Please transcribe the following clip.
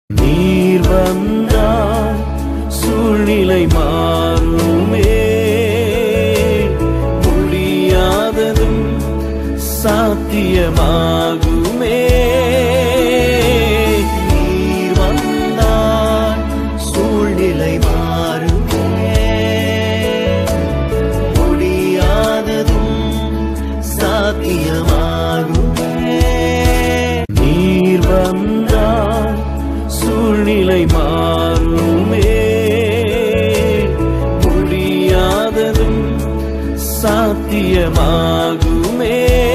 நீர் வந்தால் சூழ்நிலை மாறுமே முடியாததும் சாத்தியமாகுமே நீர் வந்தால் சூழ்நிலை மாறுமே முடியாததும் சாத்தியமாகுமே நீர் வந்தால் சூழ்நிலை மாறுமே முடியாததும் சாத்தியமாகுமே